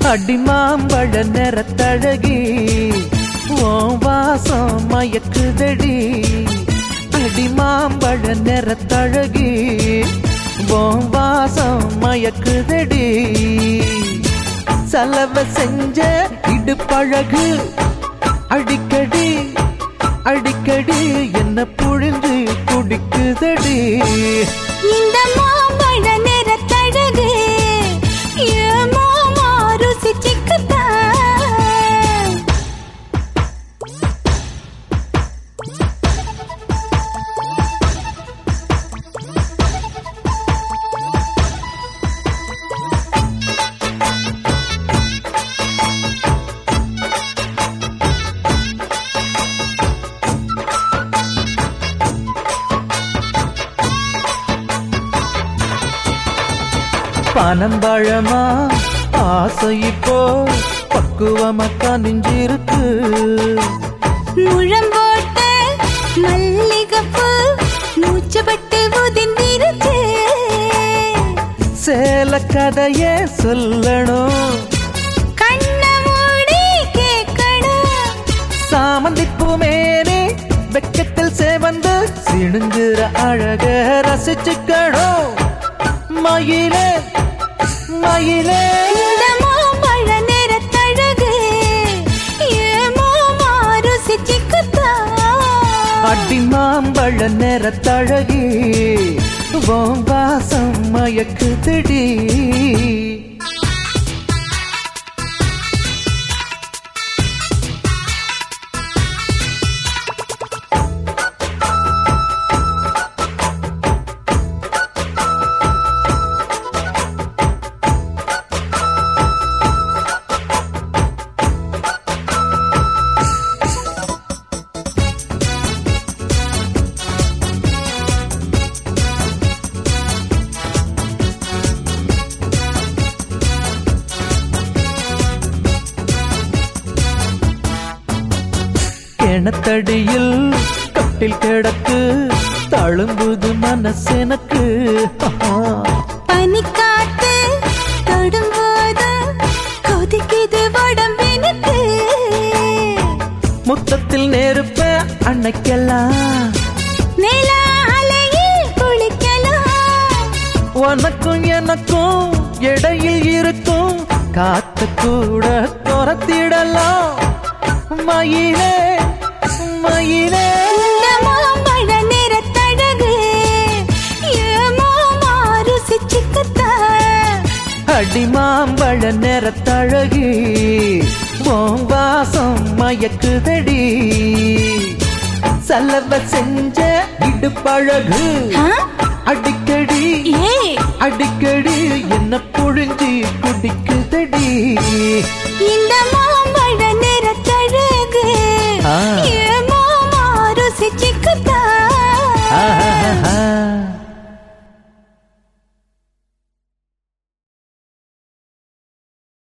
அடிமாம்பழ நிறத்தழகி ஓ வாசம் மயக்குதடி அடிமாம்பழ நிறத்தழகி ஓ வாசம் மயக்குதடி சலவ செஞ்ச இடுப்பழகு அடிக்கடி அடிக்கடி என்ன புழிஞ்சு குடிக்குதடி இந்த மாம்பழ நிறத்தழகு ஏமா ருசிச்சுக்குதா பனம்பழமா ஆசை இப்போ பக்குவமா கனிஞ்சிருக்கு முழம் போட்ட மல்லிகைப்பூ மூச்சுப்பட்டு உதிர்ந்திருச்சு சேல கதையே சொல்லணும் கண்ணை மூடி கேட்கணும் சாமந்திப்பூ மேனே வெக்கத்தில் சேவந்து சிணுங்குற அழக ரசிச்சுக்கணும் மயிலே மயிலே இந்த மாம்பழ நிறத்தழகு ஏமா ருசிச்சுக்குதா அடி மாம்பழ நிறத்தழகி உன் வாசம் மயக்குதடி கிணத்தடியில் கட்டில் கிடக்கு தழும்புது மனசெனக்கு பனிக்காத்து தொடும்போது கொதிக்குது உடம்பினுக்கு முத்தத்தில் நெருப்ப அன்னைக்கெல்லாம் நில அலையில் குளிக்கலாம் உனக்கும் எனக்கும் இடையில் இருக்கும் காத்து கூட துரத்திடலாம் மயிலே மயிலே இந்த மாம்பழ நிறத்தழகு ஏமா ருசிச்சுக்குதா அடிமாம்பழ நிறத்தழகி உன் வாசம் மயக்குதடி சல்லவ செஞ்ச இடுப்பழகு ஆ? அடிக்கடி ஏய் அடிக்கடி என்ன புழிஞ்சி குடிக்குதடி இந்த மாம்பழ நிறத்தழகு ஆ.